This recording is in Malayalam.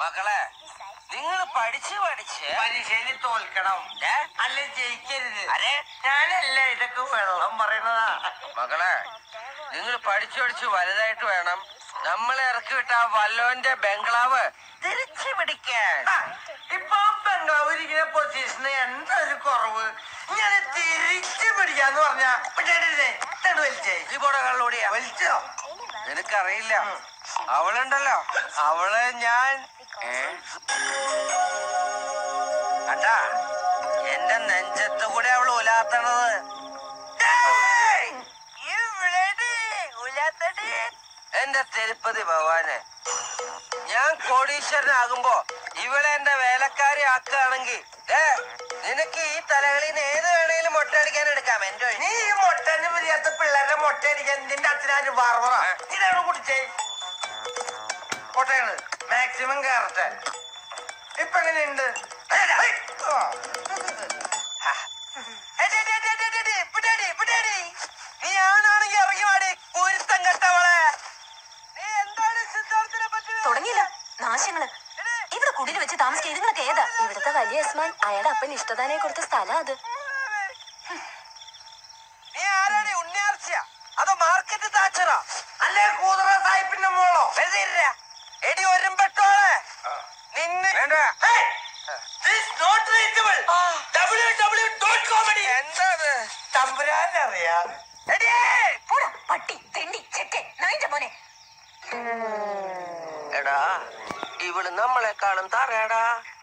മക്കളെ നിങ്ങൾ പഠിച്ച് പഠിച്ച് പരീക്ഷയിൽ തോൽക്കണം ഏ? അല്ലെ ജയിക്കരുത് അരെ ഞാനല്ല ഇതൊക്കെ വെള്ളം പറയണതാ മക്കളെ നിങ്ങൾ പഠിച്ചു പഠിച്ച് വലുതായിട്ട് വേണം നമ്മളെ ഇറക്കി വിട്ട ആ വല്ലോന്റെ ബംഗ്ലാവ് തിരിച്ചു പിടിക്കാൻ ആ, ഇപ്പൊ ബംഗ്ലാവ് ഇരിക്കുന്ന പൊസിഷന് എന്താ ഒരു കുറവ് ഞാൻ തിരിച്ചു പിടിക്കാന്ന് പറഞ്ഞ വലിച്ചേ ഈ പോടെ കള്ളോടിയാ വലിച്ചോ നിനക്കറിയില്ല അവളുണ്ടല്ലോ അവളെ ഞാൻ ഏ? കണ്ടാ എന്റെ നെഞ്ചത്ത് കൂടെ അവള് ഉലാത്തണത് ഡേയ്! ഇവിടെടി, ഉലാത്തടി. എന്റെ തിരുപ്പതി ഭഗവാനെ ഞാൻ കോടീശ്വരനാകുമ്പോ ഇവളെ എന്റെ വേലക്കാരി ആക്കുകയാണെങ്കിൽ ഏ നിനക്ക് ഈ തലകളിന്ന് ഏത് വേണേലും മൊട്ടയടിക്കാൻ എടുക്കാം എന്റെ നീ ഈ മുട്ടന് പിരിയാത്ത പിള്ളേരുടെ മുട്ട അടിക്കാൻ നിന്റെ അച്ഛനാര് ബാർബറ ഏ? ഇതാണ് കുടിച്ചേ മുട്ടയാണ് മാക്സിമം കയറട്ടെ ഇപ്പൊ എങ്ങനെയുണ്ട് ആ. നീ ആണാണെങ്കിൽ ഇറങ്ങി വാടി കുരുത്തം കെട്ടവളെ നീ എന്താണ് സിദ്ധാർത്ഥിനെ പറ്റി തുടങ്ങിയില്ല നാശങ്ങള് ഇവിടെ കുടിയിൽ വെച്ച് താമസിക്കുക ഇതുങ്ങളൊക്കെ ഏതാ ഇവിടുത്തെ വലിയ യസ്മാൻ അയാളുടെ അപ്പൻ ഇഷ്ടദാനെ കൊടുത്ത സ്ഥലം അത് നീ ആരാടി ഉണ്ണിയാർച്ചയ അതോ മാർക്കറ്റ് താച്ചറാ അല്ലേ കൂതറ സാഹിബിന്റെ മോളോ വെറുതെ ഇരുരാ. എടി ഒരുമ്പെട്ടോളെ നിന്നെ വേണ്ട എന്താണ് തമ്പുരാനറിയാ എടിയേ പോടാ പട്ടി തെണ്ടി ചെക്കെ നായിന്റെ മോനെ എടാ ഇവള് നമ്മളെക്കാളും തറയടാ